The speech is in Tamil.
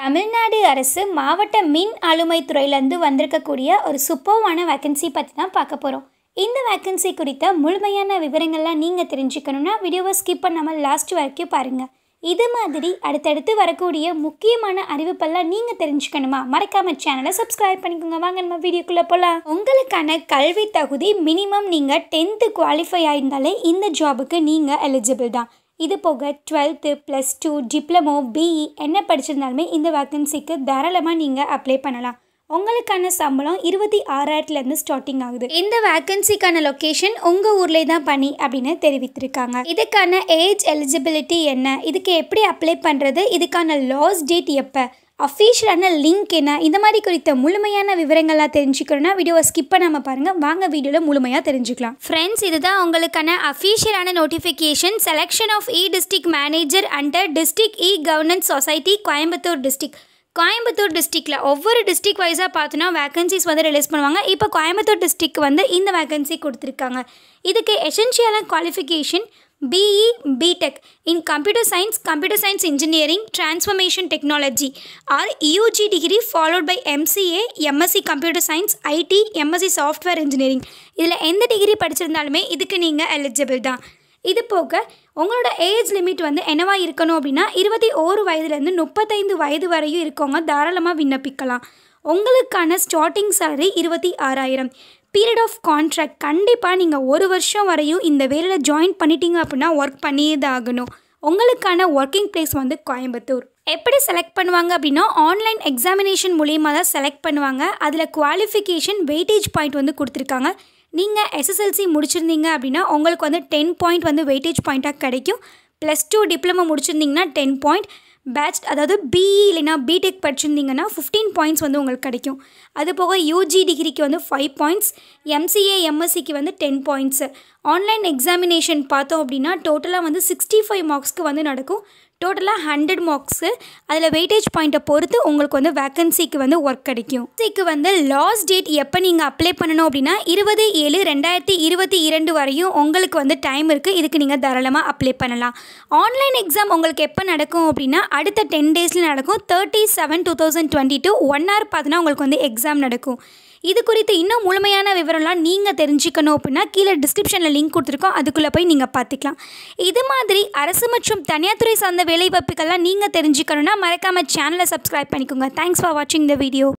தமிழ்நாடு அரசு மாவட்ட மின் ஆளுமை துறையிலேருந்து வந்திருக்கக்கூடிய ஒரு சூப்பர்வான வேக்கன்சி பற்றி தான் பார்க்க போகிறோம் இந்த வேக்கன்சி குறித்த முழுமையான விவரங்கள்லாம் நீங்கள் தெரிஞ்சுக்கணுன்னா வீடியோவை ஸ்கிப் பண்ணாமல் லாஸ்ட் வரைக்கும் பாருங்கள் இது மாதிரி அடுத்தடுத்து வரக்கூடிய முக்கியமான அறிவிப்பெல்லாம் நீங்கள் தெரிஞ்சுக்கணுமா மறக்காம சேனலை சப்ஸ்கிரைப் பண்ணிக்கோங்க வாங்க நம்ம வீடியோக்குள்ளே போகலாம் உங்களுக்கான கல்வி தகுதி மினிமம் நீங்கள் டென்த்து குவாலிஃபை ஆயிருந்தாலே இந்த ஜாபுக்கு நீங்கள் எலிஜிபிள் தான் இது போக twelfth plus two diploma BE என்ன படிச்சிருந்தாலுமே இந்த வேக்கன்சிக்கு தாராளமாக நீங்கள் அப்ளை பண்ணலாம் உங்களுக்கான சம்பளம் இருபத்தி ஆறாயிரத்துலேருந்து ஸ்டார்டிங் ஆகுது இந்த வேக்கன்சிக்கான லொக்கேஷன் உங்கள் ஊர்லேயே தான் பணி அப்படின்னு தெரிவித்திருக்காங்க இதுக்கான ஏஜ் எலிஜிபிலிட்டி என்ன இதுக்கு எப்படி அப்ளை பண்ணுறது இதுக்கான லாஸ் டேட் எப்போ அஃபீஷியலான லிங்க் என்ன இந்த மாதிரி குறித்த முழுமையான விவரங்கள்லாம் தெரிஞ்சுக்கணும்னா வீடியோவை ஸ்கிப் பண்ணாமல் பாருங்கள் வாங்க வீடியோவில் முழுமையாக தெரிஞ்சுக்கலாம் ஃப்ரெண்ட்ஸ் இதுதான் உங்களுக்கான அஃபீஷியலான notification selection of e district manager under district e governance society Coimbatore district Coimbatore டிஸ்ட்ரிக்டில் ஒவ்வொரு டிஸ்ட்ரிக் வைஸாக பார்த்தோன்னா வேகன்சிஸ் வந்து ரிலீஸ் பண்ணுவாங்க இப்போ கோயம்புத்தூர் டிஸ்ட்ரிக் வந்து இந்த வேகன்சி கொடுத்துருக்காங்க இதுக்கு எசென்ஷியலான qualification BE BTech in computer science computer science engineering transformation technology or UG degree followed by MCA MSc computer science IT MSc software engineering இதில் எந்த டிகிரி படிச்சிருந்தாலுமே இதுக்கு நீங்கள் எலிஜிபிள் தான் இது போக உங்களோட ஏஜ் லிமிட் வந்து என்னவா இருக்கணும் அப்படின்னா இருபத்தி ஓரு வயதுலேருந்து முப்பத்தைந்து வயது வரையும் இருக்கவங்க தாராளமாக விண்ணப்பிக்கலாம் உங்களுக்கான ஸ்டார்டிங் சேலரி இருபத்தி ஆறாயிரம் பீரியட் ஆஃப் கான்ட்ராக்ட் கண்டிப்பாக நீங்கள் ஒரு வருஷம் வரையும் இந்த வேலையில் ஜாயின் பண்ணிட்டீங்க அப்படின்னா ஒர்க் பண்ணியே தான் ஆகணும் உங்களுக்கான ஒர்க்கிங் பிளேஸ் வந்து கோயம்புத்தூர் எப்படி செலக்ட் பண்ணுவாங்க அப்படின்னா ஆன்லைன் எக்ஸாமினேஷன் மூலியமாக தான் செலக்ட் பண்ணுவாங்க அதில் குவாலிஃபிகேஷன் வெயிட்டேஜ் பாயிண்ட் வந்து கொடுத்துருக்காங்க நீங்கள் எஸ்எஸ்எல்சி முடிச்சிருந்தீங்க அப்படின்னா உங்களுக்கு வந்து டென் பாயிண்ட் வந்து வெயிட்டேஜ் பாயிண்ட்டாக கிடைக்கும் ப்ளஸ் டூ டிப்ளமோ முடிச்சிருந்தீங்கன்னா டென் பாயிண்ட் பேட்ச் அதாவது பிஇ இல்லைனா பிடெக் படிச்சிருந்தீங்கன்னா ஃபிஃப்டீன் பாயிண்ட்ஸ் வந்து உங்களுக்கு கிடைக்கும் அது போக யூஜி டிகிரிக்கு வந்து ஃபைவ் பாயிண்ட்ஸ் எம்சிஏ எம்எஸ்சிக்கு வந்து டென் பாயிண்ட்ஸு ஆன்லைன் எக்ஸாமினேஷன் பார்த்தோம் அப்படின்னா டோட்டலாக வந்து சிக்ஸ்டி ஃபைவ் மார்க்ஸ்க்கு வந்து நடக்கும் டோட்டலாக ஹண்ட்ரட் மார்க்ஸு அதில் வெயிட்டேஜ் பாயிண்ட்டை பொறுத்து உங்களுக்கு வந்து வேக்கன்சிக்கு வந்து ஒர்க் கிடைக்கும் வேக்கன்சிக்கு வந்து லாஸ்ட் டேட் எப்போ நீங்கள் அப்ளை பண்ணணும் அப்படின்னா இருபது ஏழு ரெண்டாயிரத்தி இருபத்தி இரண்டு வரையும் உங்களுக்கு வந்து டைம் இருக்குது இதுக்கு நீங்கள் தாராளமாக அப்ளை பண்ணலாம் ஆன்லைன் எக்ஸாம் உங்களுக்கு எப்போ நடக்கும் அப்படின்னா அடுத்த டென் டேஸில் நடக்கும் thirty seven two thousand twenty two one hour பார்த்தீங்கன்னா உங்களுக்கு வந்து எக்ஸாம் நடக்கும் இது குறித்து இன்னும் முழுமையான விவரம்லாம் நீங்கள் தெரிஞ்சுக்கணும் அப்படின்னா கீழே டிஸ்கிரிப்ஷனில் லிங்க் கொடுத்துருக்கோம் அதுக்குள்ளே போய் நீங்கள் பார்த்துக்கலாம் இது மாதிரி அரசு மற்றும் தனியார் துறை சார்ந்த வேலைவாய்ப்புகள்லாம் நீங்கள் தெரிஞ்சுக்கணுன்னா மறக்காமல் சேனலை சப்ஸ்கிரைப் பண்ணிக்கோங்க தேங்க்ஸ் ஃபார் வாட்சிங் த வீடியோ